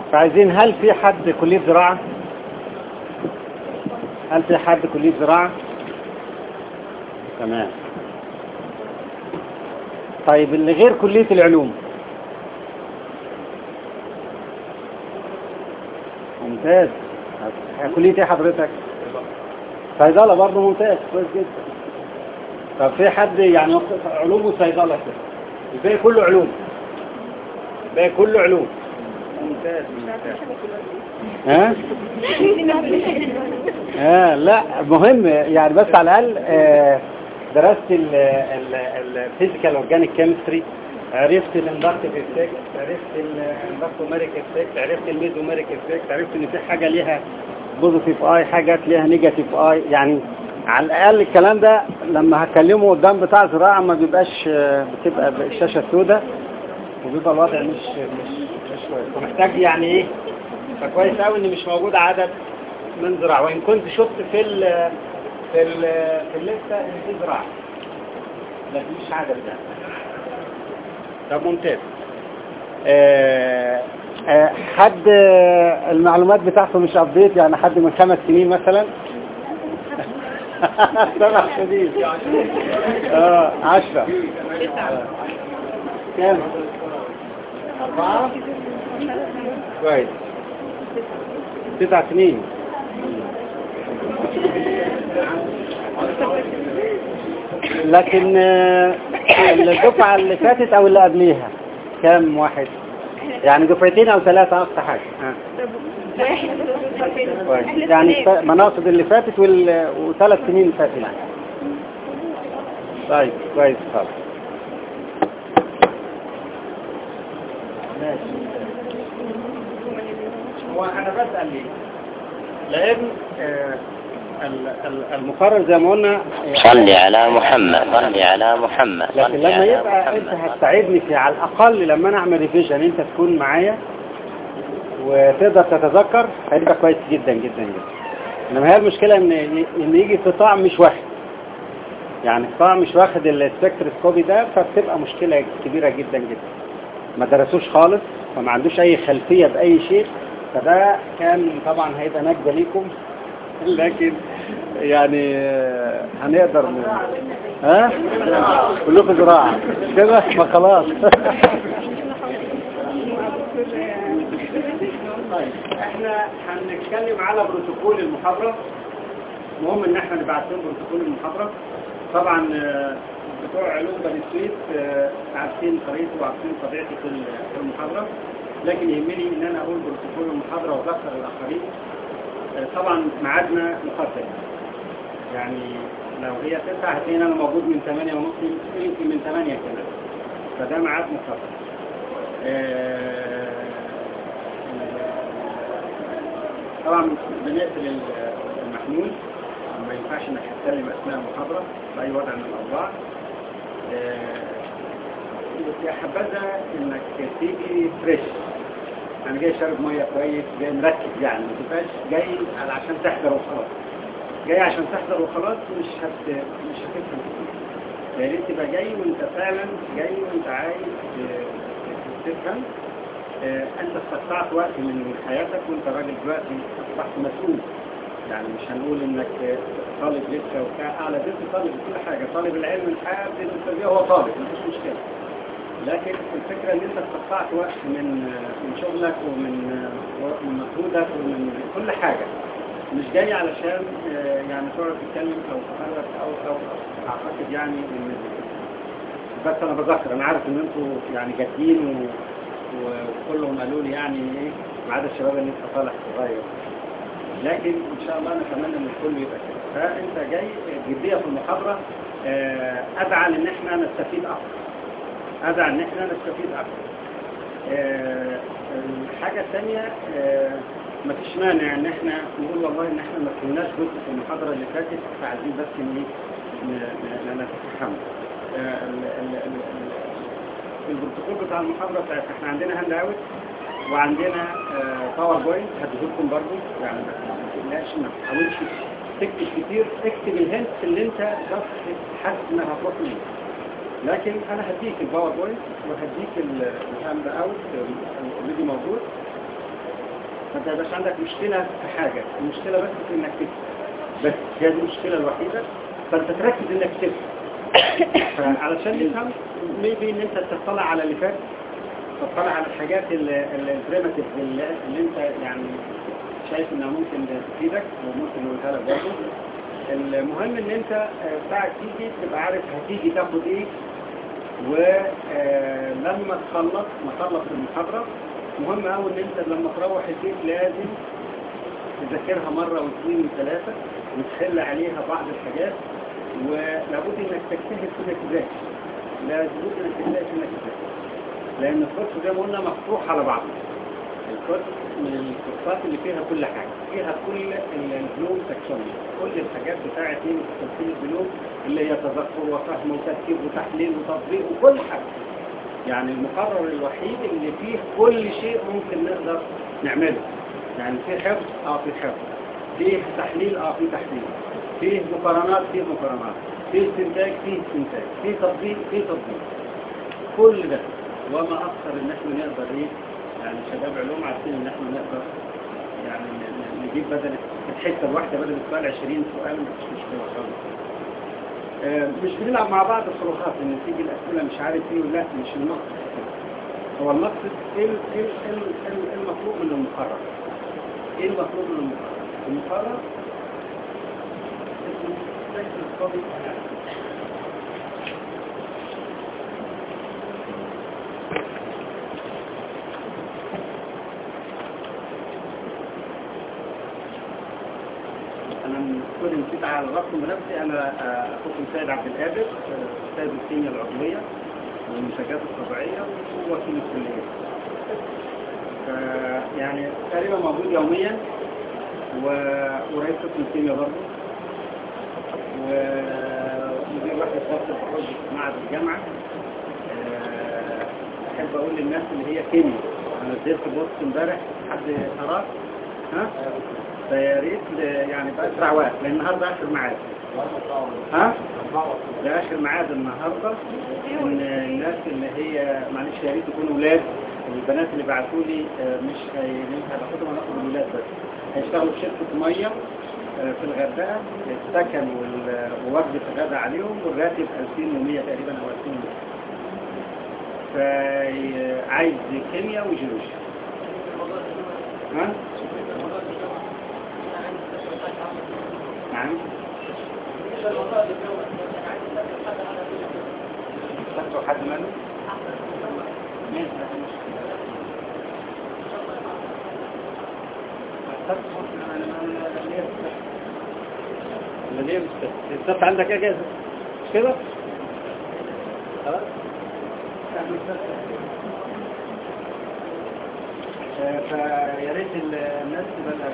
فعايزين هل في حد كلية زراعة هل في حد كلية زراعة تمام طيب اللي غير كلية العلوم ممتاز كلية ايه حضرتك صيدلة برضه ممتاز كويس جدا طب في حد يعني علوم وصيدلة كده الباقي كله علوم الباقي كله علوم ممتاز ممتاز ها اه لا مهم يعني بس على الاقل آه درست الفيزيكال اورجانيك كيمستري عرفت الاندكتيف افكت عرفت الاندكتوميريك افكت عرفت الميزوميريك افكت عرفت ان في حاجه ليها بوزيتيف اي حاجات ليها نيجاتيف اي يعني على الاقل الكلام ده لما هكلمه قدام بتاع زراعه ما بيبقاش بتبقى الشاشه سوداء وبيبقى الوضع مش مش مش كويس ومحتاج يعني ايه فكويس قوي ان مش موجود عدد من زراعه وان كنت شفت في ال في ال في الليسته ان في زراعه لكن مش عدد ده طب ممتاز آه آه حد المعلومات بتاعته مش ابديت يعني حد من خمس سنين مثلا سبع سنين اه عشرة كام أربعة كويس تسع سنين لكن الدفعة اللي فاتت او اللي قبليها كام واحد يعني دفعتين او ثلاثة اقصى حاجة يعني مناصب اللي فاتت وال... وثلاث سنين فاتت يعني. طيب كويس خالص ماشي هو انا بسأل ليه لان آه المقرر زي ما قلنا صلي على محمد صلي على محمد لكن لما يبقى انت هتساعدني في على الاقل لما انا اعمل ريفيجن انت تكون معايا وتقدر تتذكر هيبقى كويس جدا جدا جدا انما هي المشكلة ان ان يجي قطاع مش واخد يعني قطاع مش واخد السبكتروسكوبي ده فبتبقى مشكلة كبيرة جدا جدا ما درسوش خالص فما عندوش اي خلفية باي شيء فده كان طبعا هيبقى نجدة ليكم لكن يعني هنقدر من... ها كلكم زراعة كده ما خلاص طيب احنا هنتكلم على بروتوكول المحاضرة مهم ان احنا نبعت لهم بروتوكول المحاضرة طبعا بتوع علوم بني سويف عارفين طريقته وعارفين طبيعته في المحاضرة لكن يهمني ان انا اقول بروتوكول المحاضرة واذكر الاخرين طبعا ميعادنا مقدم يعني لو هي تسعة هتلاقينا انا موجود من 8 ونص يمكن من 8 كمان فده ميعاد مقدم طبعا بنقفل المحمول ما ينفعش انك تتكلم اثناء المحاضرة باي وضع من الاوضاع يا حبذا انك تيجي فريش انا جاي شارب ميه كويس جاي مركز يعني ما تبقاش جاي عشان تحضر وخلاص جاي عشان تحضر وخلاص مش هت مش هتفهم يا ريت تبقى جاي وانت فعلا جاي وانت عايز تفهم اه انت استقطعت وقت من حياتك وانت راجل دلوقتي اصبحت مسؤول يعني مش هنقول انك طالب لسه وبتاع اعلى ذات طالب كل حاجه طالب العلم الحاد التربيه هو طالب مفيش مشكله لكن الفكرة ان انت استقطعت وقت من من شغلك ومن من مجهودك ومن كل حاجة مش جاي علشان يعني تقعد تتكلم او تتحرك او او اعتقد يعني ان بس انا بذكر انا عارف ان انتوا يعني جادين وكلهم قالوا لي يعني ايه ما عدا الشباب اللي لسه طالع صغير لكن ان شاء الله نتمنى ان الكل يبقى كده فانت جاي جديه في المحاضره ادعى ان احنا نستفيد اكتر أدعى ان احنا نستفيد اكثر أه الحاجة الثانية أه مفيش مانع ان احنا نقول والله ان احنا ما فهمناش جزء في المحاضرة اللي فاتت فعايزين بس ان نتفهم أه البروتوكول بتاع المحاضرة بتاعت احنا عندنا هاند اوت وعندنا باور بوينت هديهولكم برضو يعني ما تقلقش ما تحاولش تكتب كتير اكتب الهنت اللي انت بس حاسس انها هتروح منك لكن انا هديك الباور بوينت وهديك الهاند اوت اوريدي موجود فانت يبقاش عندك مشكلة في حاجة المشكلة بس في انك تفهم بس هي دي المشكلة الوحيدة فانت تركز انك تفهم فعلشان نفهم ميبي ان انت تطلع على اللي فات تطلع على الحاجات البريمتيف اللي, اللي انت يعني شايف انها ممكن تفيدك وممكن نقولها لك برضه المهم ان انت بتاعك تيجي تبقى عارف هتيجي تاخد ايه ولما تخلص نخلص المحاضرة مهم قوي ان انت لما تروح البيت لازم تذاكرها مرة واثنين وثلاثة وتحل عليها بعض الحاجات ولابد انك تجتهد في انك تذاكر لابد انك تجتهد في انك تذاكر لان الكورس زي ما قلنا مفتوح على بعضه الكورس من الكورسات اللي فيها كل حاجة فيها كل البنوم سكشنية كل الحاجات بتاعة تفصيل البنوم اللي هي تذكر وفهم وتركيب وتحليل وتطبيق وكل حاجة يعني المقرر الوحيد اللي فيه كل شيء ممكن نقدر نعمله يعني فيه حفظ اه فيه حفظ فيه تحليل اه فيه تحليل فيه مقارنات فيه مقارنات فيه استنتاج فيه استنتاج فيه تطبيق فيه تطبيق كل ده وما اكثر ان احنا نقدر ايه يعني شباب علوم عارفين ان احنا نقدر يعني نجيب بدل الحته الواحده بدل السؤال 20 سؤال مش مشكله خالص مش بنلعب مع بعض الخروجات ان تيجي الاسئله مش عارف ايه ولا مش المقصد هو المقصد ايه ايه ايه المطلوب من المقرر ايه المطلوب من المقرر المقرر اسمه كل نسيت على الرقم بنفسي انا اخوكم سيد عبد القادر استاذ الكيمياء العضويه والمنتجات الطبيعيه ووكيل الكليه يعني تقريبا موجود يوميا ورئيس قسم الكيمياء برضه ومدير وحده دراسه البحوث في معهد الجامعه احب اقول للناس اللي هي كيمياء انا اديت بوست امبارح حد قراه ها فيا ريت يعني بأسرع وقت لأن النهاردة آخر ميعاد ها؟ ده آخر ميعاد النهاردة إن الناس اللي هي معلش يا ريت يكونوا ولاد البنات اللي بعتوا لي مش هينفع باخدهم انا اخد الولاد بس هيشتغلوا في شركة مية في الغردقة السكن ووجبة الغدا عليهم والراتب 2100 تقريبا أو 2100 فعايز كيمياء وجيولوجيا ها؟ نعم تاخدوا حد منه الذي السبت عندك اجازه مش كده خلاص فيا ريت الناس تبلغ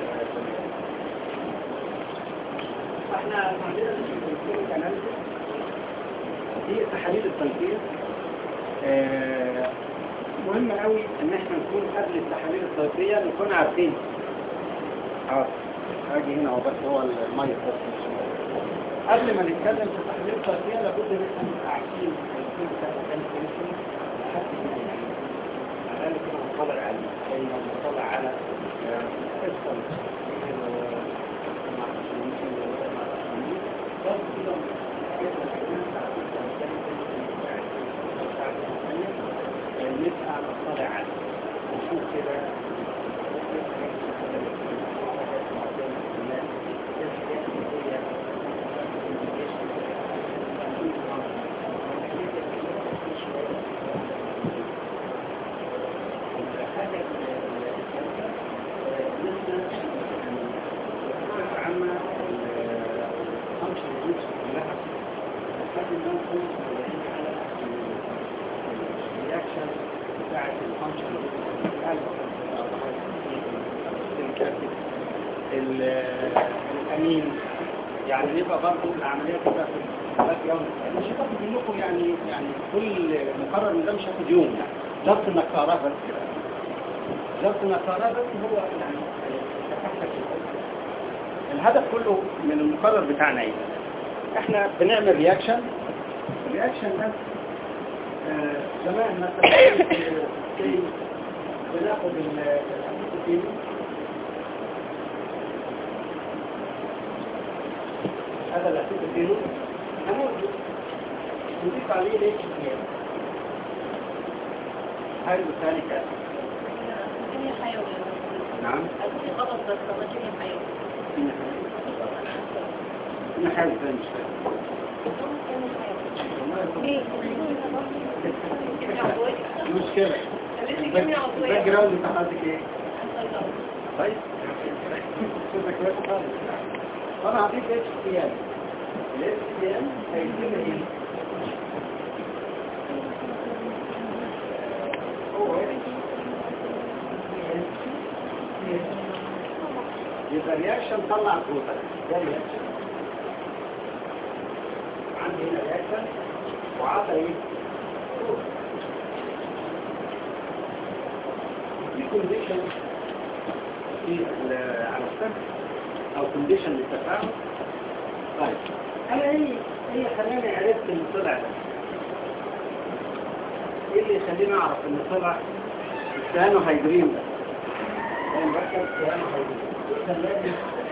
احنا عندنا دي تحاليل التنفيذ اه مهم قوي ان احنا نكون قبل التحاليل الصيفية نكون عارفين اه اجي هنا هو بس هو المية بس قبل ما نتكلم في التحاليل الصيفية لابد ان احنا نبقى عارفين على الاقل كده نطلع على نطلع على قصة نبقى نطلع عليه نشوف كده الامين يعني يبقى برضه العمليه تبقى في ثلاث يوم مش هتاخد منكم يعني يعني كل مقرر من ده مش هياخد يوم يعني ضبط انك تقراه بس كده ضبط انك تقراه بس هو يعني الهدف كله من المقرر بتاعنا ايه؟ احنا بنعمل رياكشن الرياكشن ده آه زمان مثلا بناخد الاسيتيل اسيد فينو هناخده نضيف عليه ليش هاي الثاني كان كيمياء حيوي نعم أكيد غلط بس والله كيمياء حيوي هنا حاجة ثانية مش فاهم ليه؟ كيمياء عضوية مشكلة خليتي كيمياء الباك عضوية جراوند بتاع حضرتك ايه؟ طيب صوتك كويس خالص طبعا هضيف اتش تي ام الاتش تي ام هيدينا ايه؟ هو يبقى رياكشن طلع بروتين ده رياكشن عندي هنا رياكشن وعطى ايه؟ بروتين في كونديشن في ال- على السهم او كونديشن للتفاعل طيب انا ايه هي خلاني عرفت ان طلع ده ايه اللي يخليني اعرف ان طلع السيانو هيدرين ده ده مركب سيانو هيدرين إيه خلاني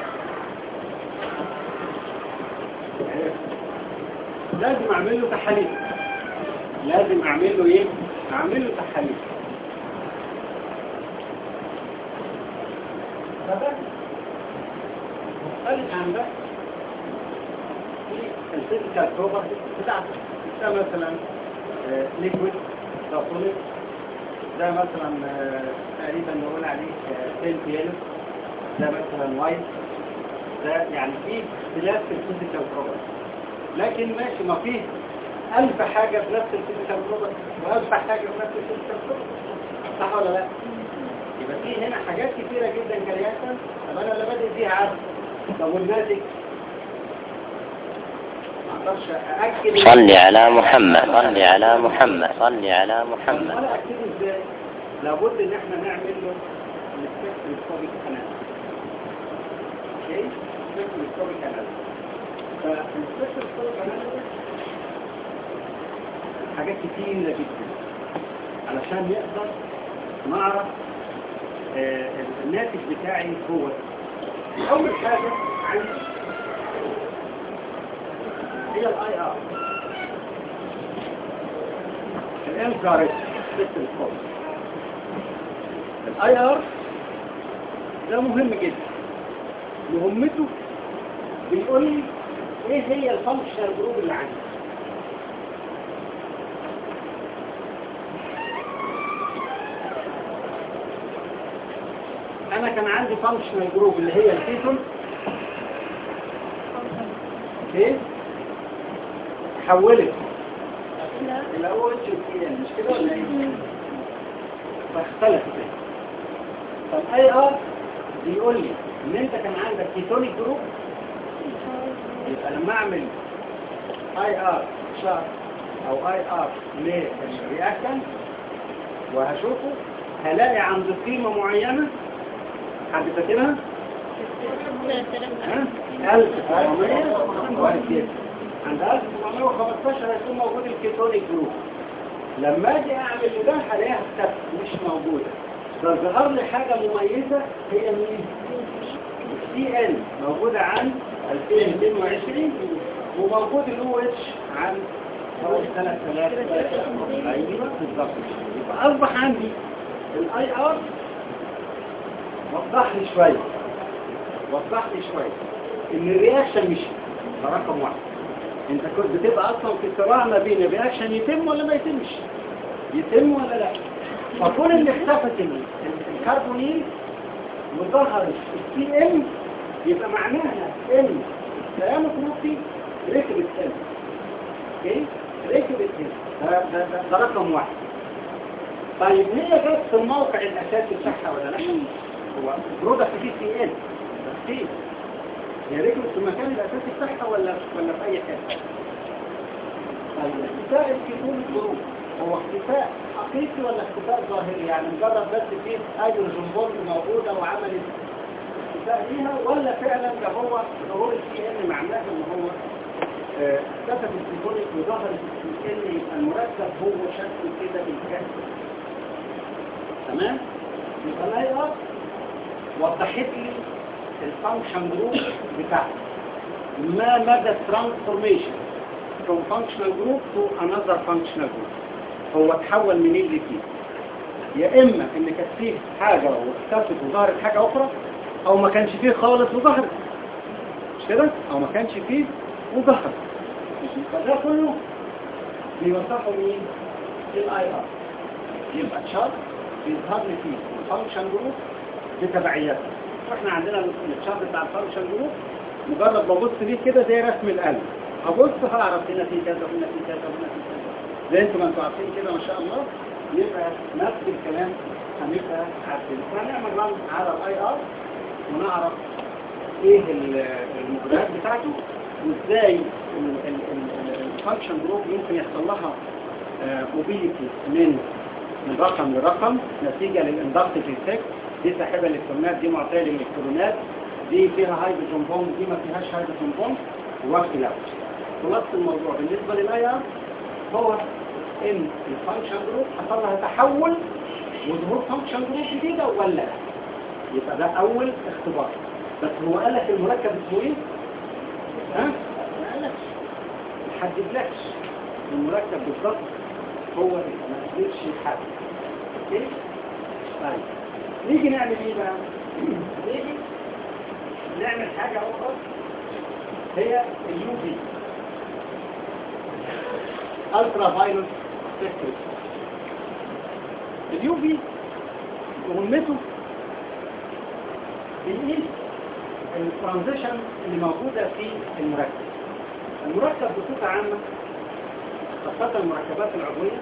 عرفت. لازم اعمل له تحاليل لازم اعمل له ايه اعمل له تحاليل فده مختلف عن ده في الفيزيكال بروبرتي بتاعته ده مثلا ليكويد ده سوليد ده مثلا آه، تقريبا نقول عليه سيل يلو ده مثلا وايت ده يعني في اختلاف في الفيزيكال بروبرتي لكن ماشي ما فيه ألف حاجة في نفس الفيزيكال بروبرتي وألف حاجة في نفس الفيزيكال بروبرتي صح ولا لا؟ يبقى في هنا حاجات كتيرة جدا كرياسة طب انا اللي بادئ فيها عارف طب والناتج ما اقدرش ااكد صل على محمد صل على محمد صل على طب محمد انا اكده ازاي لابد ان احنا نعمل له السبكتروسكوبيك اناليسيس اوكي السبكتروسكوبيك اناليسيس فالسبكتروسكوبيك اناليسيس حاجات كتيرة جدا علشان نقدر نعرف آه، الناتج بتاعي هو أول حاجة عندي هي الاي ار الانفراريد سيستم كود الاي ار ده مهم جدا مهمته بيقول لي ايه هي الفانكشنال جروب اللي عندي انا كان عندي فانكشنال جروب اللي هي الكيتون اوكي حولت الى او اتش تي ان مش كده ولا ايه فاختلفت طب اي ار بيقول لي ان انت كان عندك كيتونيك جروب يبقى لما اعمل اي ار شارت او اي ار للرياكتنت وهشوفه هلاقي عند قيمة معينة حد فاكرها؟ ها؟ 1700 عند 1715 هيكون موجود الكيتونيك جروب لما اجي اعمل ده هلاقيها اختفت مش موجودة ده ظهر لي حاجة مميزة هي مين؟ السي ان موجودة عن 2220 وموجود الاو اتش عن حوالي 3000 ايوه بالظبط يبقى اصبح عندي الاي ار وضح لي شويه وضح لي شويه ان الرياكشن مش ده رقم واحد انت كنت بتبقى اصلا في صراع ما بين الرياكشن يتم ولا ما يتمش يتم ولا لا فكون ان اختفت ال- ال- الكربونيل وظهرت السي ام يبقى معناها ان السلام الكروبي ركبت ام اوكي ركبت ام ده, ده, ده, ده رقم واحد طيب هي جت في الموقع الاساسي بتاعها ولا لا هو برودكت فيه سي ان بس هي ركبت في المكان الاساسي بتاعها ولا ولا في اي حته طيب اختفاء الكتون الجروب هو اختفاء حقيقي ولا اختفاء ظاهري يعني مجرد بس فيه هيدروجين بوند موجوده وعملت اختفاء ليها ولا فعلا ده هو ظهور السي ان معناه ان هو آه، اختفت الكتونيك وظهرت السي ان يبقى المركب هو شكل كده بالكسر تمام يبقى الاي ار وضحت لي الفانكشن جروب بتاعته ما مدى transformation from functional group to another functional group هو تحول منين لفين يا اما ان كانت فيه حاجة واختفت وظهرت حاجة اخرى او ما كانش فيه خالص وظهرت مش كده او ما كانش فيه وظهرت فده كله بيوصفه مين الاي ار يبقى تشارت بيظهر لي فيه الفانكشن جروب بتبعياتها واحنا عندنا التشارت بتاع الفانكشن جروب مجرد ببص ليه كده زي رسم القلب ابص هعرف هنا في كذا وهنا في كذا وهنا في كذا زي انتم ما انتم عارفين كده ما شاء الله يبقى نفس الكلام هنبقى عارفين فهنعمل رن على الاي ار ونعرف ايه ال- المجريات بتاعته وازاي الفانكشن جروب يمكن يحصل لها موبيليتي من من رقم لرقم نتيجة للاندكتيف افكت دي ساحبة الالكترونات دي معطية للالكترونات دي فيها هيدروجين بوند دي ما فيهاش هيدروجين بوند وخلاف خلاصة الموضوع بالنسبة للاي ار هو ان الفانكشن جروب حصل لها تحول وظهور فانكشن جروب جديدة ولا لا يبقى ده اول اختبار بس هو قال لك المركب اسمه ايه ها ما قالكش ما حددلكش المركب بالظبط هو ايه ما قدرش يحدد اوكي طيب نيجي نعمل ايه بقى نيجي نعمل حاجة اخرى هي اليو في الترا فايلوت سبيكترم اليو في مهمته بيقيس الترانزيشن اللي موجودة في المركب المركب بصفة عامة خاصة المركبات العضوية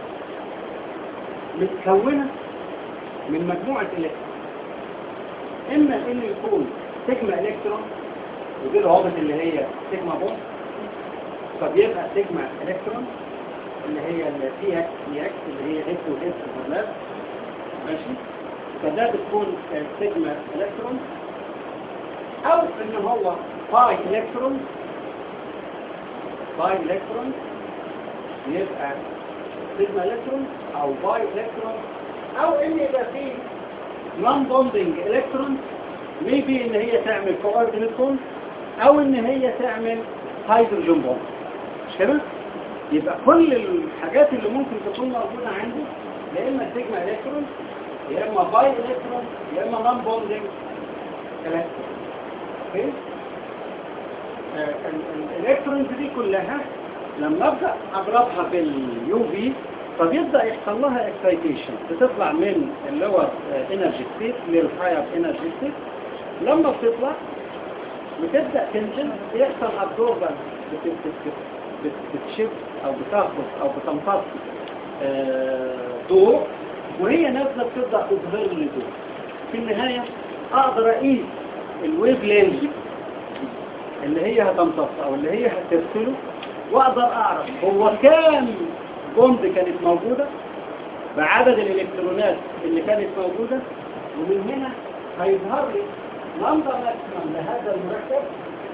متكونة من مجموعة الكترون إما إنه يكون سيجما إلكترون ودي الروابط اللي هي سيجما بوند فبيبقى سيجما إلكترون اللي هي اللي فيها اكس اكس اللي هي اكس واكس اوفرلاب ماشي فده بتكون سيجما إلكترون أو إن هو باي إلكترون باي إلكترون يبقى سيجما إلكترون أو باي إلكترون أو إن يبقى فيه نون بوندنج إلكترون ميبي إن هي تعمل كوردينيت بوند أو إن هي تعمل هيدروجين بوند مش كده؟ يبقى كل الحاجات اللي ممكن تكون موجودة عنده يا إما سيجما إلكترون يا إما باي إلكترون يا إما نون بوندنج إلكترون اوكي آه، ال- ال- الالكترونز دي كلها لما ابدا اضربها باليو في فبيبدا يحصل لها اكسايتيشن بتطلع من اللور انرجي ستيت للهاير انرجي ستيت لما بتطلع بتبدا تنزل يحصل ابزوربر بتشف او بتاخد او بتمتص آه، ضوء وهي نازله بتبدا تظهر لي ضوء في النهايه اقدر اقيس الويف لينز اللي هي هتمتص او اللي هي هترسله واقدر اعرف هو كام بوند كانت موجودة بعدد الالكترونات اللي كانت موجودة ومن هنا هيظهر لي نمبر ماكسيمم لهذا المركب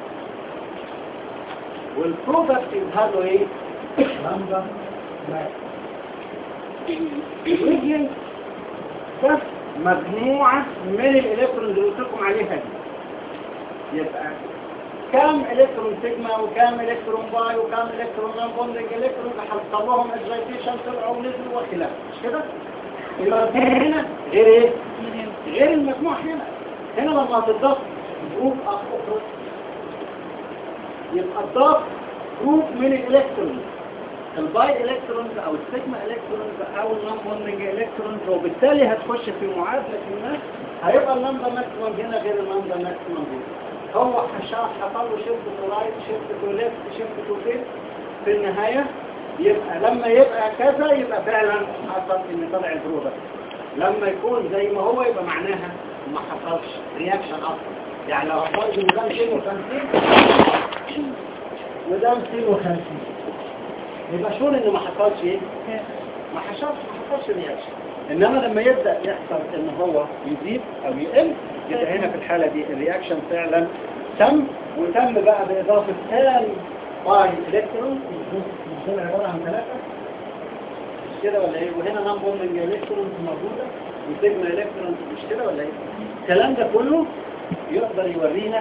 والبرودكت يظهر له ايه؟ نمبر ماكسيمم ده مجموعة من الالكترونز اللي قلت لكم عليها دي يبقى كم الكترون سيجما وكم الكترون باي وكم الكترون نون بوندنج الكترون حصل لهم اكزايتيشن طلعوا ونزلوا وخلاف مش كده يبقى هنا غير ايه غير المجموع هنا هنا لما تضاف جروب اخر يبقى تضاف جروب من الالكترون الباي الكترونز او السيجما الكترونز او النون بوندنج الكترونز وبالتالي هتخش في معادله ما هيبقى اللمبه ماكسيمم هنا غير اللمبه ماكسيمم هنا هو حشاش حصل له شيفت تو رايت شيفت تو ليفت شيفت تو فين في النهاية يبقى لما يبقى كذا يبقى فعلا حصل ان طلع البرودكت لما يكون زي ما هو يبقى معناها ما حصلش رياكشن اصلا يعني لو حصل ان ده 250 وده 250 يبقى شور انه ما حصلش ايه ما حصلش ما حصلش رياكشن انما لما يبدأ يحصل ان هو يزيد او يقل يبقى هنا في الحالة دي الرياكشن فعلا تم وتم بقى بإضافة كام باي الكترون دول عبارة عن ثلاثة مش كده ولا ايه وهنا نون بوندنج الكترون موجودة وسيجما الكترون مش كده ولا ايه الكلام ده كله يقدر يورينا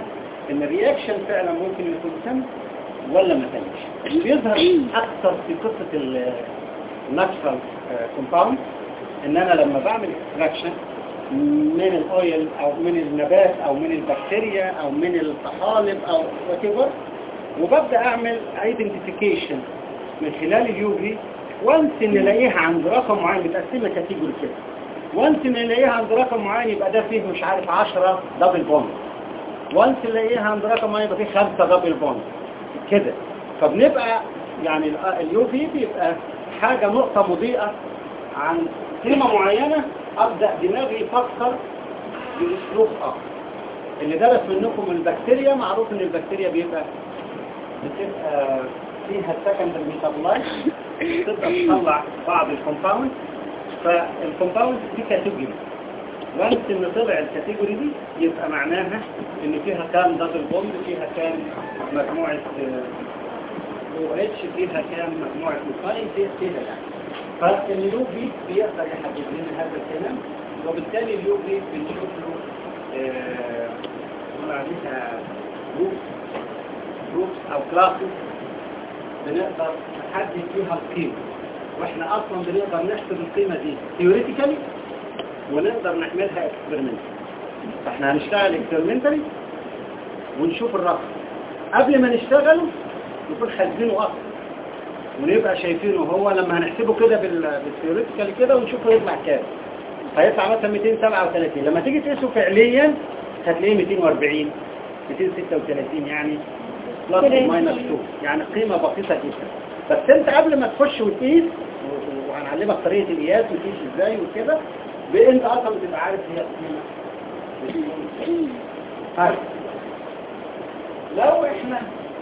ان الرياكشن فعلا ممكن يكون تم ولا ما تمش بيظهر اكثر في قصه الناتشرال كومباوند ان انا لما بعمل اكستراكشن من الاويل او من النبات او من البكتيريا او من الطحالب او whatever وببدا اعمل ايدنتيفيكيشن من خلال اليو في وانس ان الاقيها عند رقم معين متقسمه كاتيجوري كده وانس ان الاقيها عند رقم معين يبقى ده فيه مش عارف 10 دبل بوند وانس الاقيها عند رقم معين يبقى فيه 5 دبل بوند كده فبنبقى يعني اليو في بيبقى حاجة نقطة مضيئة عن قيمة معينة أبدأ دماغي يفكر بأسلوب آخر اللي درس منكم البكتيريا معروف ان البكتيريا بيبقى بتبقى فيها السكندري ميتابولايت تقدر تطلع بعض الكومباوند فالكومباوند دي كاتيجوري وانس ان طلع الكاتيجوري دي يبقى معناها ان فيها كام دبل بوند فيها كام مجموعة او اتش فيها كام مجموعة ميثايل فيها كده يعني فاليو في بيقدر يحدد لنا هذا الكلام وبالتالي اليو في بنشوف له آه عليها جروبس جروبس او كلاسز بنقدر نحدد فيها القيمة واحنا اصلا بنقدر نحسب القيمة دي ثيوريتيكالي ونقدر نعملها اكسبيرمنت فاحنا هنشتغل اكسبيرمنتالي ونشوف الرقم قبل ما نشتغله نكون حاسبينه اكتر ونبقى شايفينه هو لما هنحسبه كده بالثيوريتيكال كده ونشوفه يطلع كام هيطلع مثلا 237 لما تيجي تقيسه فعليا هتلاقيه 240 236 يعني بلس ماينس 2 يعني قيمة بسيطة جدا بس انت قبل ما تخش وتقيس وهنعلمك طريقة القياس وتقيس ازاي وكده انت اصلا بتبقى عارف هي القيمة طيب لو احنا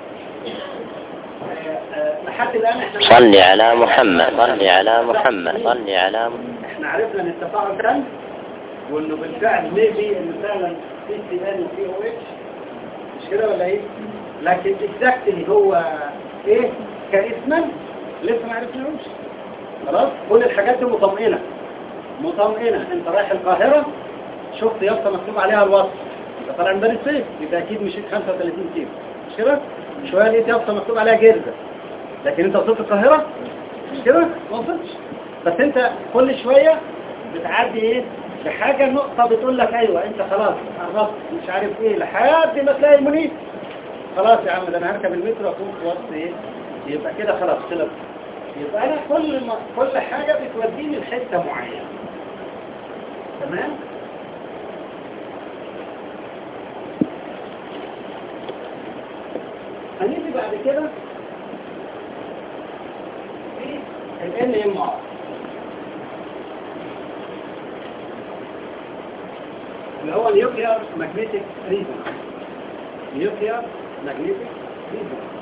لحد الآن احنا صل على محمد صل على محمد صل على محمد احنا عرفنا ان التفاعل كان وانه بالفعل ميبي ان فعلا في سي ان وفي او اتش مش كده ولا ايه لكن اكزاكتلي هو ايه كاسما لسه ما عرفناهوش خلاص كل الحاجات دي مطمئنه مطمئنه انت رايح القاهره شفت يافطه مكتوب عليها الوصف انت طالع من بني السيف يبقى اكيد مشيت 35 كيلو مش كده شويه لقيت يافطه مكتوب عليها جرده لكن انت وصلت القاهره مش كده ما وصلتش بس انت كل شويه بتعدي ايه بحاجه نقطه بتقول لك ايوه انت خلاص قربت مش عارف ايه لحد ما تلاقي المنيب خلاص يا عم ده انا هركب المترو اكون في وسط ايه يبقى كده خلاص خلص يبقى انا كل ما كل حاجه بتوديني لحته معينه تمام هنيجي بعد كده في ال ام ار اللي هو نيوكليار ماجنتيك ريزونانس نيوكليار ماجنتيك ريزونانس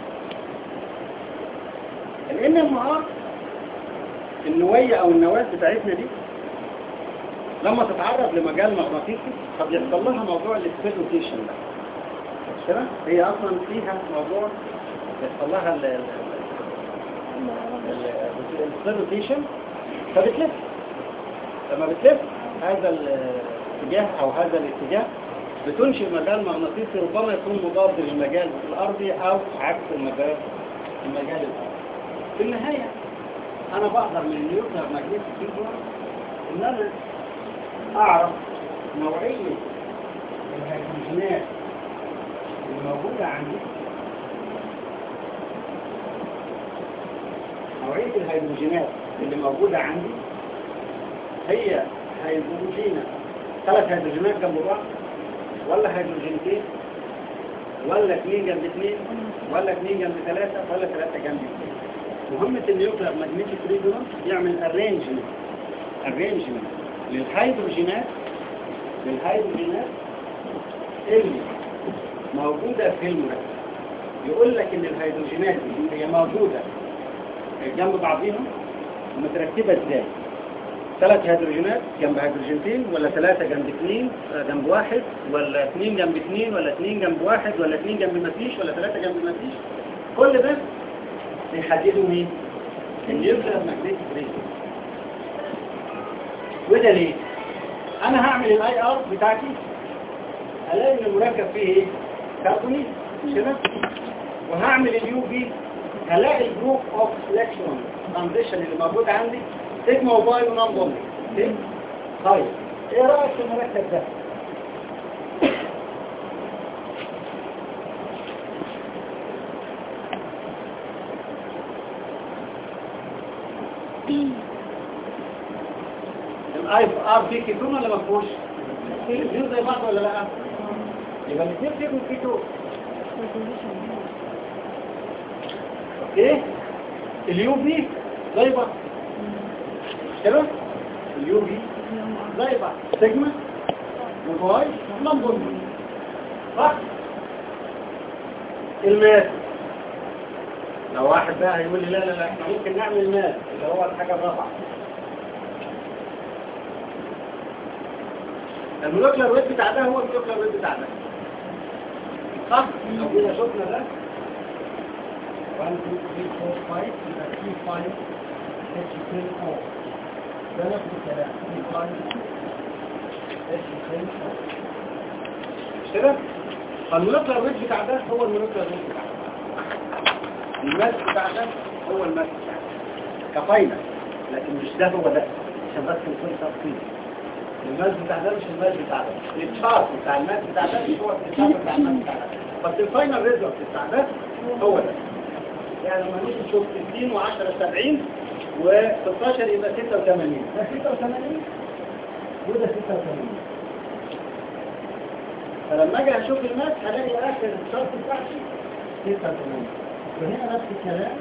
ال ام ار النوية او النواة بتاعتنا دي لما تتعرض لمجال مغناطيسي قد يحصل لها موضوع السبيد روتيشن ده مش كده؟ هي اصلا فيها موضوع يحصل لها السبيد روتيشن فبتلف لما بتلف هذا الاتجاه او هذا الاتجاه بتنشئ مجال مغناطيسي ربما يكون مضاد للمجال الارضي او عكس المجال المجال الارضي في النهاية انا بقدر من النيوكلير ماجنتيك فيبر ان انا اعرف نوعية الهيدروجينات الموجودة عندي نوعية الهيدروجينات اللي موجودة عندي هي هيدروجينة ثلاث هيدروجينات جنب بعض ولا هيدروجينتين ولا اثنين جنب اثنين ولا اثنين جنب ثلاثة ولا ثلاثة جنب اثنين مهمة النيوكلير ماجنتيك ريزونانس يعمل ارينجمنت ارينجمنت للهيدروجينات للهيدروجينات اللي موجودة في المركب يقول لك ان الهيدروجينات دي هي موجودة جنب بعضهم متركبة ازاي ثلاث هيدروجينات جنب هيدروجينتين ولا ثلاثة جنب اثنين جنب واحد ولا اثنين جنب اثنين ولا اثنين جنب واحد ولا اثنين جنب مفيش ولا ثلاثة جنب مفيش كل ده بيحددوا مين النيوكلير ماجنتيك ريزونانس وده ليه انا هعمل الاي ار بتاعتي الاقي ان المركب فيه ايه كربوني مش كده وهعمل اليو بي هلاقي الجروب اوف سelection ترانزيشن اللي موجود عندي سيجما وباي ونون بوند طيب ايه رايك في المركب ده الاي ار في كيتون ولا ما فيهوش الاثنين زي بعض ولا لا يبقى الاثنين فيهم كيتون اوكي اليو بي زي بعض كده اليو بي زي بعض سيجما وباي لمبون صح الماس لو واحد بقى هيقول لي لا لا لا احنا ممكن نعمل ماس اللي هو الحاجه الرابعه المولكيولر ويت بتاع ده هو المولكيولر ويت بتاع ده صح لو جينا شفنا ده 1 2 3 4 5 يبقى 3 5 اتش 2 4 ده نفس الكلام 3 5 اتش 2 4 مش كده؟ فالمولكيولر ويت بتاع ده هو المولكيولر ويت بتاع ده الماس بتاع ده هو الماس بتاع ده كفاينة لكن مش ده هو ده عشان بس نكون تفصيل الماس بتاع ده مش الماس بتاع ده التشارت بتاع الماس بتاع ده مش هو التشارت بتاع الماس بتاع ده بس الفاينل ريزلت بتاع ده هو ده يعني لما نيجي نشوف 60 و10 70 و16 يبقى 86 ده 86 وده 86 فلما اجي اشوف الماس هلاقي اخر الشرط بتاعتي 86 وهنا نفس الكلام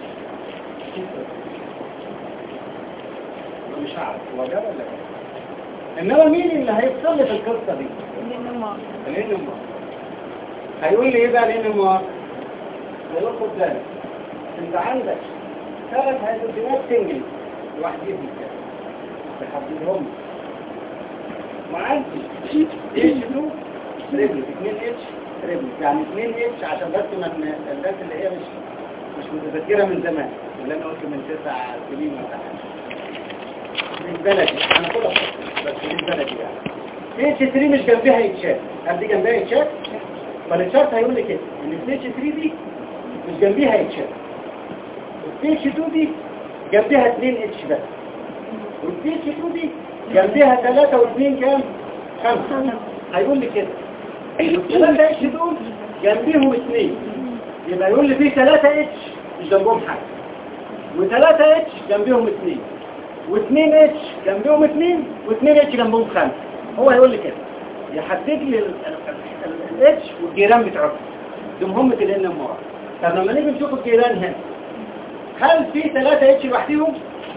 86 مش عارف هو جاب ولا جاب انما مين اللي هيفصل في القصه دي لان امار هيقول لي ايه بقى لان امار هيقول خد بالك انت عندك ثلاث هيدروجينات سنجل لوحديهم كده تحددهم وعندي اتش 2 تريبل 2 اتش تريبل يعني 2 اتش عشان بس ما الناس اللي هي مش مش متذكره من زمان اللي انا قلت من تسع سنين ولا حاجه من بلدي انا كل بس من بلدي يعني اتش 3 مش جنبها يتشاف هل دي جنبها يتشاف فالتشارت هيقول لي كده ان اتش 3 دي مش جنبيها يتشاف والاتش 2 دي جنبها 2 اتش بس والاتش 2 دي جنبها 3 و2 كام 5 هيقول لي كده والثلاثة اتش دول جنبيهم 2 يبقى يقول لي في 3 اتش مش جنبهم حاجه و3 اتش جنبيهم 2 و2 اتش جنبيهم 2 و2 اتش جنبهم 5 هو هيقول لي كده يحدد لي الاتش والجيران بتوعهم دي مهمة الان ام ار طب لما نيجي نشوف الجيران هنا هل في 3 اتش لوحدهم؟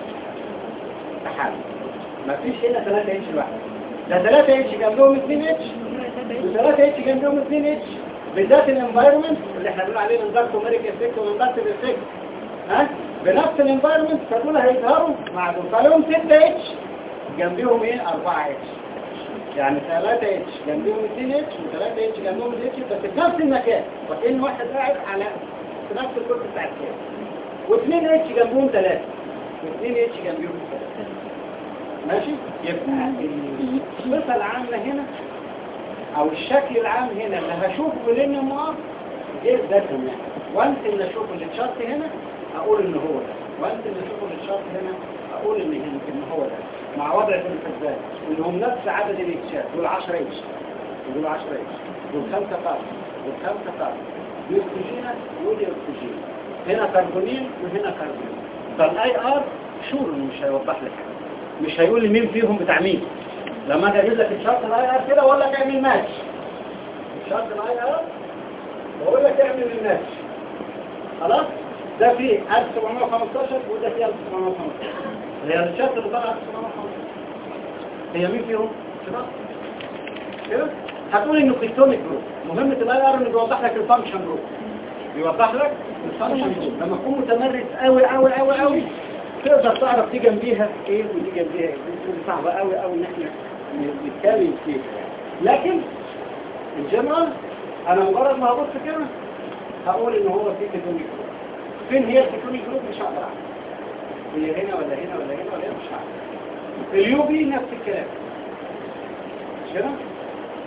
استحالة مفيش هنا 3 اتش لوحدهم ده 3 اتش جنبهم 2 اتش و3 اتش جنبهم 2 اتش بالذات الانفايرمنت اللي احنا بنقول عليه الانفارتوميريك افكت والانفارتيف افكت ها بنفس الانفايرمنت فدول هيظهروا مع دول فلهم 6 اتش جنبهم ايه 4 اتش يعني 3 اتش جنبهم 2 اتش و3 اتش جنبهم اتش بس في نفس المكان وكأن واحد قاعد على في نفس الكرسي بتاع الكاس و2 اتش جنبهم 3 و2 اتش جنبهم 3 ماشي يبقى الصفه العامه هنا او الشكل العام هنا اللي هشوفه بالان ام ار غير ده كمان وانت اللي اشوفه الشارت هنا اقول ان هو ده وانت اللي اشوفه الشارت هنا اقول ان هنا ان هو ده مع وضع الفزات اللي هم نفس عدد الاتشات دول 10 اتش دول 10 اتش دول 5 كاربون دول 5 كاربون دي اكسجينة ودي اكسجين هنا كربونين وهنا كربونين فالاي ار شور مش هيوضح لك حاجه مش هيقول لي مين فيهم بتاع مين لما اجي اجيب لك الشرط الاي ار كده واقول لك اعمل ماتش الشرط الاي ار واقول لك اعمل الماتش خلاص ده فيه 1715 وده فيه 1715 هي الشرط اللي طلع 1715 هي مين فيهم كده كده هتقول انه كريتونيك جروب مهمة الاي ار انه بيوضح لك الفانكشن جروب بيوضح لك الفانكشن جروب لما تكون متمرس قوي قوي قوي قوي تقدر تعرف دي جنبيها ايه ودي جنبيها ايه دي صعبة قوي قوي ان احنا نتكلم فيها لكن الجنرال انا مجرد ما هبص كده هقول ان هو في كيتونيك جروب فين هي الكيتونيك جروب مش هقدر اعرف هي هنا ولا هنا ولا هنا ولا هنا مش عارف اليو بي نفس الكلام مش كده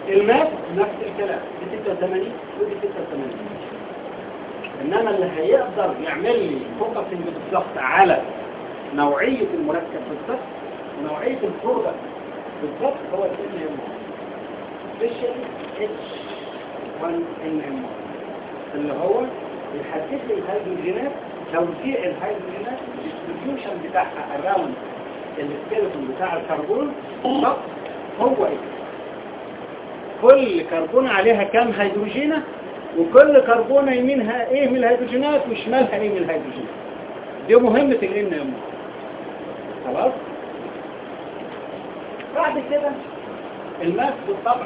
الماس نفس الكلام دي 86 ودي 86 انما اللي هيقدر يعمل لي فوكسنج بالظبط على نوعية المركب بالظبط ونوعية البرودكت بالظبط هو ال NMR سبيشال اتش 1 NMR اللي هو يحدد لي الهيدروجينات توزيع الهيدروجينات الديستريبيوشن بتاعها اراوند السكيلتون بتاع الكربون بالظبط هو ايه كل كربون عليها كام هيدروجينة وكل كربونة يمينها ايه من الهيدروجينات وشمالها ايه من الهيدروجينات دي مهمة الان ام خلاص بعد كده الماس بالطبع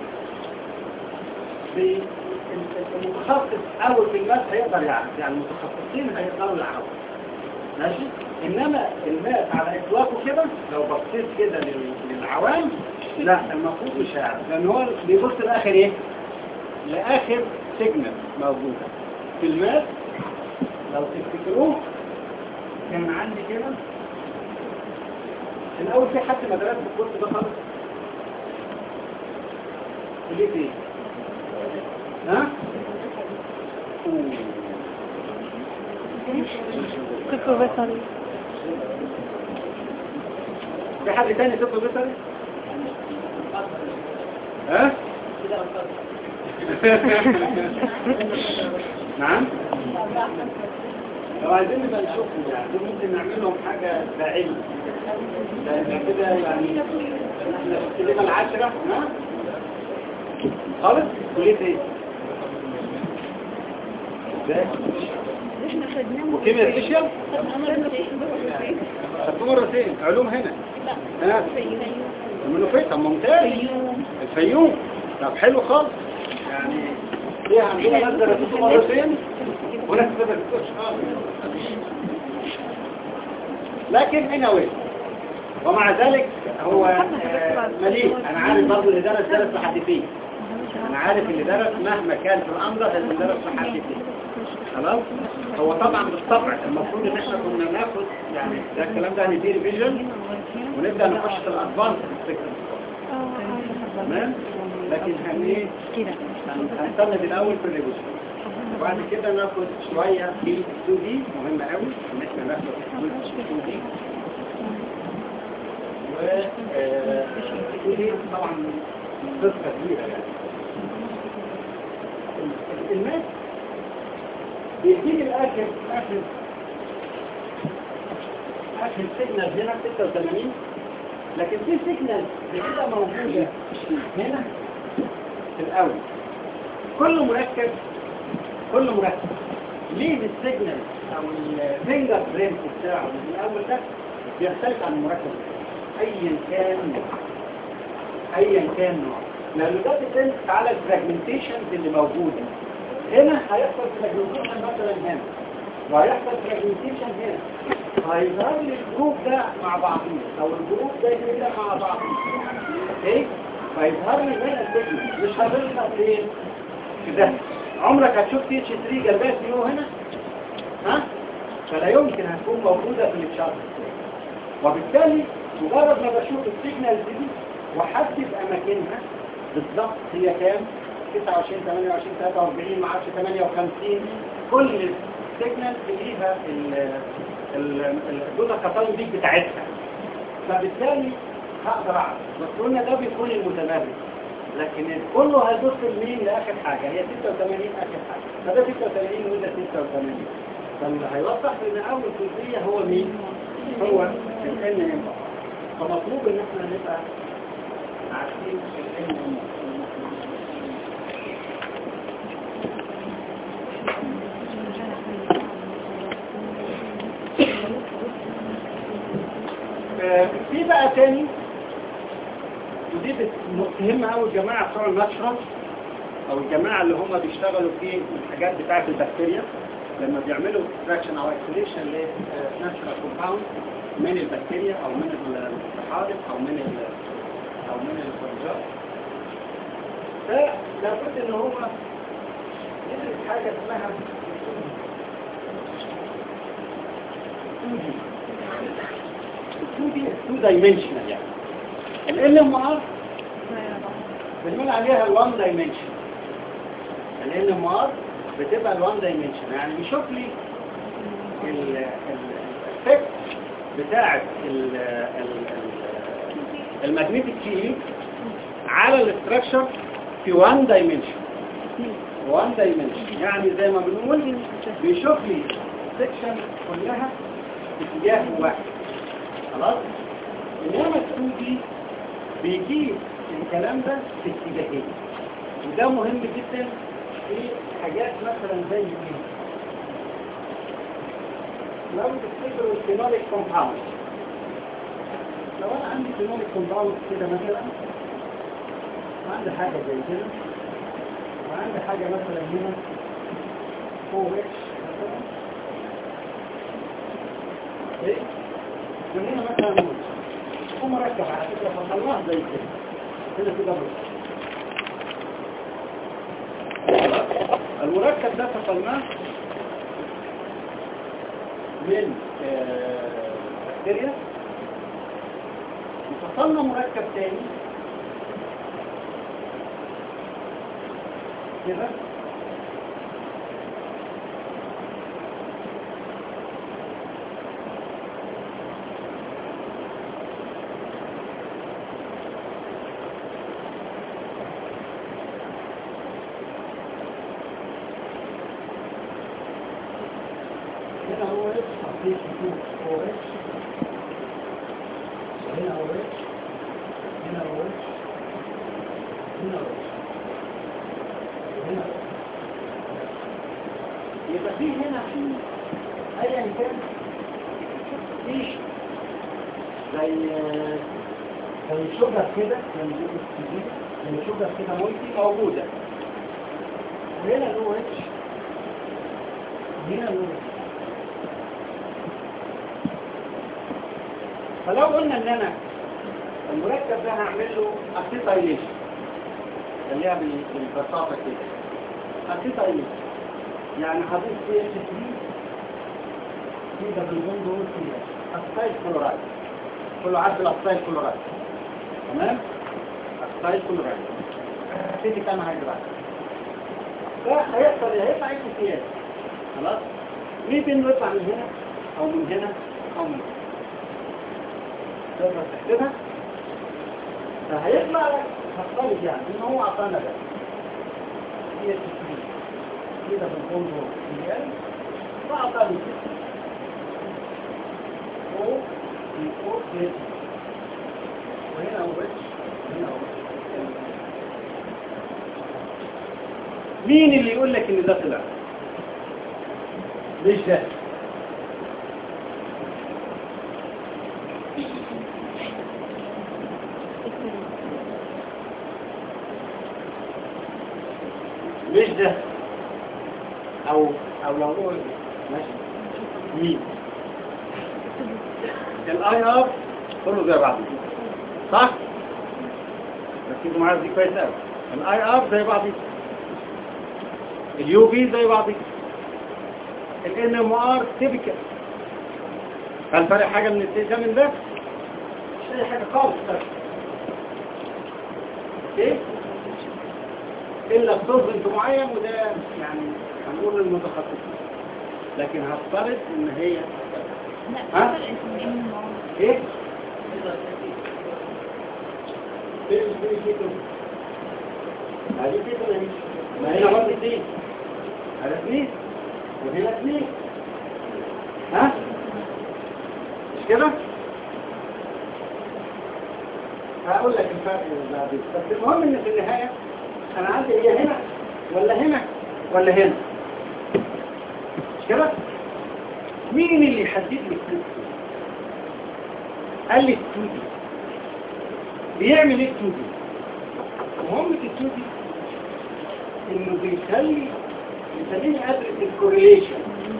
بي- المتخصص اول في الماس هيقدر يعرف يعني المتخصصين هيقدروا يعرفوا ماشي انما الماس على اطلاقه كده لو بصيت كده لل- للعوام لا المفروض مش هيعرف لان هو بيبص لاخر ايه لاخر سيجنال موجوده في الماس لو تفتكروه كان عندي كده الاول في حد مدرسه الكورس ده خالص ليه ايه ها طب بصري في حد تاني طب بيطري ها نعم لو عايزين نبقى نشوفهم يعني دول ممكن نعمل لهم حاجة داعمة لأن كده يعني احنا في الكلمة العاشرة ها خالص كلية ايه؟ ازاي؟ احنا خدناه وكيمياء فيشيال مرتين خدتوا مرتين علوم هنا لا ها في يوم المنوفية طب ممتاز في يوم الفيوم طب حلو خالص يعني فيها عندنا ناس درسته مرتين وناس ما درستوش خالص لكن anyway ومع ذلك هو آه، مليء انا عارف برضه اللي درس درس لحد فين انا عارف اللي درس مهما كان في الامر اللي درس لحد فين خلاص هو طبعا بالطبع المفروض ان احنا كنا ناخد يعني ده الكلام ده هندير فيجن ونبدا نخش في الادفانس الفكره تمام لكن هن ايه كده هن- هنستند الاول في الريفيجن وبعد كده ناخد شويه في 2 دي مهمه قوي ان احنا ناخد 2 دي و آه، 2 دي طبعا قصه كبيره يعني الماس بيديني الاخر اخر اخر سيجنال هنا 86 لكن في سيجنال بتبقى موجوده هنا في الاول كل مركب كل مركب ليه السيجنال او الفينجر برينت بتاعه من الاول ده بيختلف عن المركب ايا كان نوع. ايا كان نوع لانه ده بيتم على الفراجمنتيشنز اللي موجوده هنا هيحصل فراجمنتيشن مثلا هنا وهيحصل فراجمنتيشن هنا هيظهر لي الجروب ده مع بعضيه او الجروب ده كده مع بعضيه ايه فيظهر لي هنا السيجنال مش هتظهر فين في ده عمرك هتشوف تي اتش 3 جلبات يو هنا ها فلا يمكن هتكون موجوده في الشارت وبالتالي مجرد ما بشوف السيجنالز دي واحدد اماكنها بالظبط هي كام 29 28 43 ما اعرفش 58 كل السيجنال ليها ال- ال- الجزء الكتالوج دي بتاعتها فبالتالي هقدر اعرف بس قلنا ده بيكون المتمرس لكن كله هيبص لمين لاخر حاجه هي 86 اخر حاجه فده 86 وده 86 فاللي هيوضح ان اول جزئيه هو مين هو الان ام فمطلوب ان احنا نبقى عارفين الان ام في بقى تاني ودي بت- مهمة أوي الجماعة بتوع النشرة أو الجماعة اللي هم بيشتغلوا في الحاجات بتاعة البكتيريا لما بيعملوا اكستراكشن أو اكسليشن لناتشرال كومباوند من البكتيريا أو من الصحارف أو من ال أو من الفرجات فلابد إن هو يدرس حاجة اسمها تو دايمنشنال يعني ال ام ار بنقول عليها الوان دايمنشن لان المار بتبقى الوان دايمنشن يعني بيشوف لي الافكت بتاعه الماجنتيك فيلد على الاستراكشر في وان دايمنشن وان دايمنشن يعني زي ما بنقول بيشوف لي السكشن كلها في اتجاه واحد خلاص انما ال 2 دي بيجيب الكلام ده في اتجاهين وده مهم جدا في حاجات مثلا زي ايه لو تفتكروا الفينوليك كومباوند لو انا عندي فينوليك كومباوند كده مثلا وعندي حاجه زي كده وعندي حاجه مثلا هنا فوق اتش مثلا ايه وهنا مثلا نوت هو مركب على فكره فصلناه زي كده كده كده بص المركب ده فصلناه من بكتيريا وفصلنا مركب تاني كده هنا هو اتش حطيت هو اتش هنا هو اتش هنا هو اتش هنا هو اتش هنا هو يبقى في هنا في ايا كان في زي زي شجر كده زي شجر كده مولتي موجودة وهنا له اتش هنا له اتش فلو قلنا ان انا المركب ده هعمل له اسيتايليشن خليها بالبساطة كده اسيتايليشن يعني هضيف سي اتش 3 في دبل بوند دول كده اسيتايل كلورايد كله عارف الاسيتايل كلورايد تمام اسيتايل كلورايد سيتي كام هيدرات ده هيحصل هيطلع اكس سي اس خلاص ممكن انه يطلع من هنا او من هنا او من هنا تقدر تحسبها فهيطلع لك هفترض يعني ان هو اعطانا ده هي التسليم كده بالكونترول ريال فاعطانا كده فوق في فوق كده وهنا هو اتش هنا هو مين اللي يقول لك ان ده طلع مش ده مش ده او او لو نقول ماشي مين الاي ار كله زي بعض صح ركزوا معايا دي كويس قوي الاي ار زي بعض اليو في زي بعض الان ام ار تيبيكال هل فرق حاجه من ده من ده مش اي حاجه خالص اوكي إلا بصوت معين وده يعني هنقول المتخصصين لكن هفترض ان هي ها؟ ايه؟ هذه كده ما هنا برضه اثنين هذا اثنين وهنا اثنين ها؟ مش كده؟ هقول لك الفرق بعدين بس المهم ان في النهايه انا عندي هي هنا ولا هنا ولا هنا مش كده مين اللي يحدد لي التوتي قال لي التوتي بيعمل ايه التوتي مهمة التوتي انه بيخلي بيخليني ادرس الكوريليشن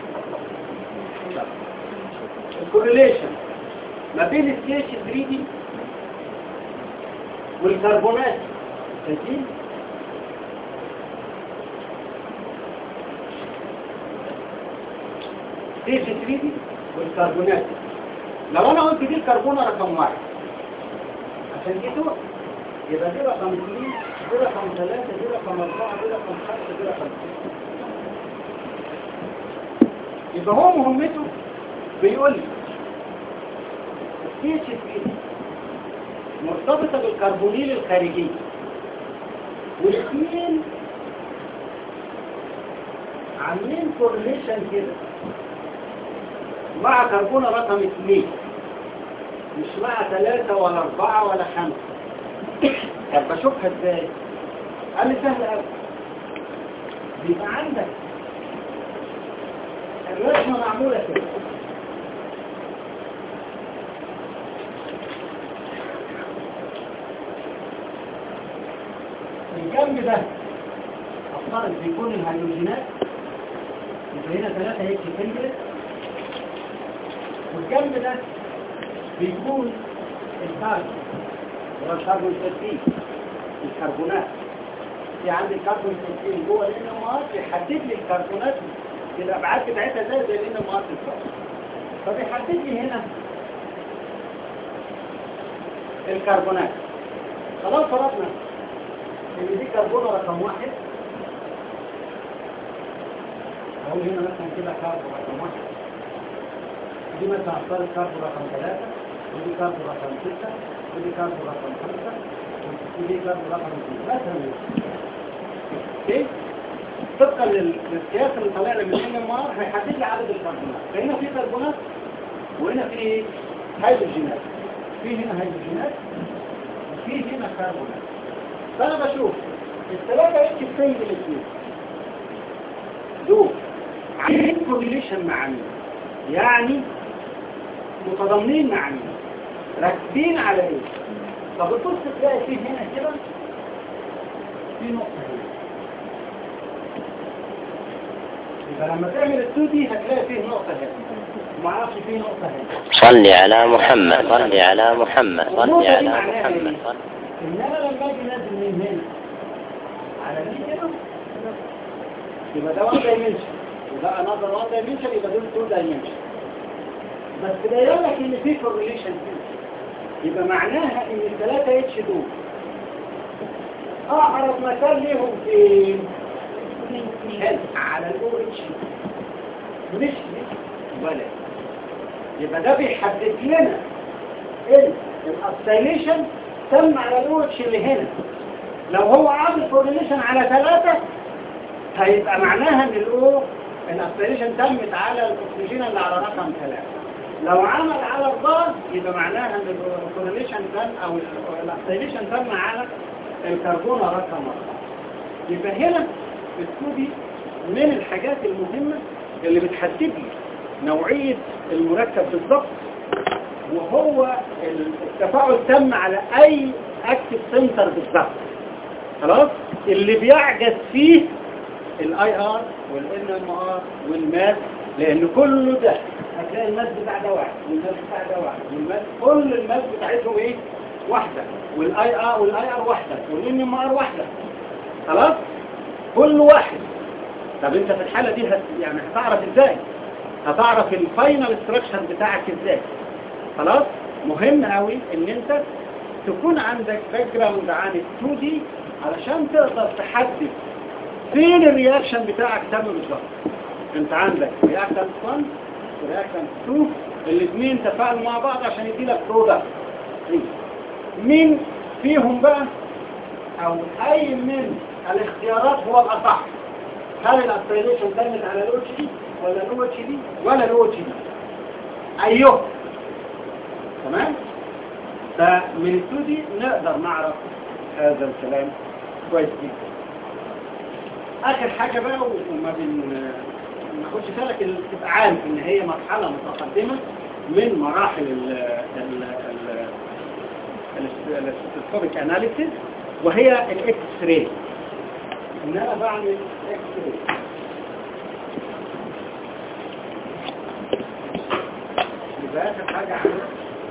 الكوريليشن ما بين السيش 3 دي والكربونات شايفين دي 3 دي والكربونات لو انا قلت دي الكربونة رقم واحد عشان دي دول يبقى دي رقم اثنين دي رقم ثلاثة دي رقم أربعة دي رقم خمسة دي رقم ستة يبقى هو مهمته بيقول لي السي اتش 3 مرتبطة بالكربونيل الخارجي والاثنين عاملين كورليشن كده مع كربون رقم اثنين مش مع ثلاثة ولا أربعة ولا خمسة طب بشوفها ازاي؟ قال لي سهل قوي بيبقى عندك الرسمة معمولة كده الجنب ده افترض بيكون الهيدروجينات يبقى هنا ثلاثة هيك سنجل والجنب ده بيكون الكربون هو الكربون 13 الكربونات في عندي الكربون 13 جوه الان ام ار بيحدد لي الكربونات الابعاد بتاعتها زي زي الان ام ار بالظبط فبيحدد لي هنا الكربونات خلاص فرضنا ان دي كربون رقم واحد اقول هنا مثلا كده كربون رقم واحد دي مثلا اختار كربون رقم ثلاثة ودي كربون رقم ستة ودي كربون رقم خمسة ودي كربون رقم اثنين مثلا اوكي طبقا لل- للقياس اللي طالع لي من الان ام ار هيحدد لي عدد الكربونات فهنا في كربونات وهنا في هيدروجينات في هنا هيدروجينات وفي هنا كربونات فانا بشوف الثلاثة اتش سنجل اثنين دول عاملين كورليشن مع مين يعني متضامنين مع مين راكبين على ايه طب بتبص تلاقي فيه هنا كده في نقطة هنا يبقى لما تعمل التو دي هتلاقي فيه نقطة هنا ما اعرفش فيه نقطة هنا صل على محمد صل على محمد صل والنقطة دي على معناها محمد إيه؟ صل ان انا لما اجي انزل من هنا على دي كده يبقى ده 1 دايمنشن وده انذر 1 دايمنشن يبقى دول 2 دايمنشن بس باين لك ان في كورليشن فيه يبقى معناها ان الثلاثه اتش دول اقرب مكان ليهم فين هنا على الاو اتش مش دي ولا يبقى ده بيحدد لنا ان الاسيليشن تم على الاو اتش اللي هنا لو هو عامل كورليشن على ثلاثة هيبقى معناها ان الاو الاسيليشن تمت على الاكسجين اللي على رقم ثلاثة لو عمل على أربعة يبقى معناها ان الكورليشن تم او الاسيليشن تم على الكربون رقم أربعة يبقى هنا الكودي من الحاجات المهمة اللي بتحدد لي نوعية المركب بالضبط وهو التفاعل تم على اي اكتف سنتر بالظبط خلاص اللي بيعجز فيه الاي ار والان ام ار والماس لان كله ده هتلاقي الماس بتاع ده واحد والماس بتاع ده واحد والماس كل الماس بتاعتهم ايه واحده والاي ار والاي ار واحده والان ام ار واحده خلاص كل واحد طب انت في الحاله دي هت... يعني هتعرف ازاي هتعرف الفاينل ستراكشر بتاعك ازاي خلاص مهم قوي ان انت تكون عندك باك جراوند عن ال 2 دي علشان تقدر تحدد فين الرياكشن بتاعك تم بالظبط انت عندك رياكشن 1 ورياكشن 2 الاثنين تفاعلوا مع بعض عشان يدي لك برودكت مين فيهم بقى او اي من الاختيارات هو الاصح هل الاسيليشن تمت على الاو اتش دي ولا الاو اتش دي ولا الاو اتش دي ايوه تمام فمن التودي نقدر نعرف هذا الكلام كويس جدا اخر حاجة بقى وما بن ناخدش بالك اللي تبقى عام ان هي مرحلة متقدمة من مراحل ال ال ال الستاتيك اناليسيس وهي الاكس راي ان انا بعمل اكس راي يبقى اخر حاجة عاملها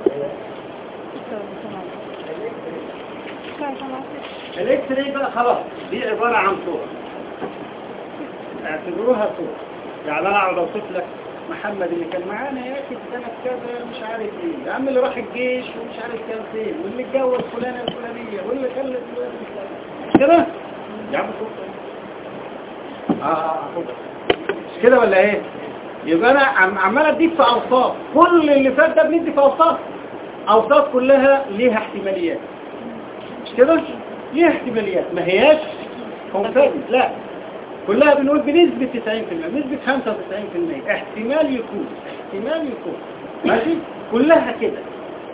الاكس راي بقى خلاص دي عبارة عن صورة اعتبروها صورة يعني انا اقعد اوصف لك محمد اللي كان معانا يا اخي في سنه كذا مش عارف ايه يا عم اللي راح الجيش ومش عارف كان فين واللي اتجوز فلانه الفلانيه واللي خلف فلانة الفلانية. كده يا عم خد اه اه خد مش كده ولا ايه يبقى انا عم عمال اديك في اوصاف كل اللي فات ده بندي في اوصاف اوصاف كلها ليها احتماليات مش كده ليها احتماليات ما هياش كونفيرم لا كلها بنقول بنسبة 90% بنسبة 95% احتمال يكون احتمال يكون ماشي كلها كده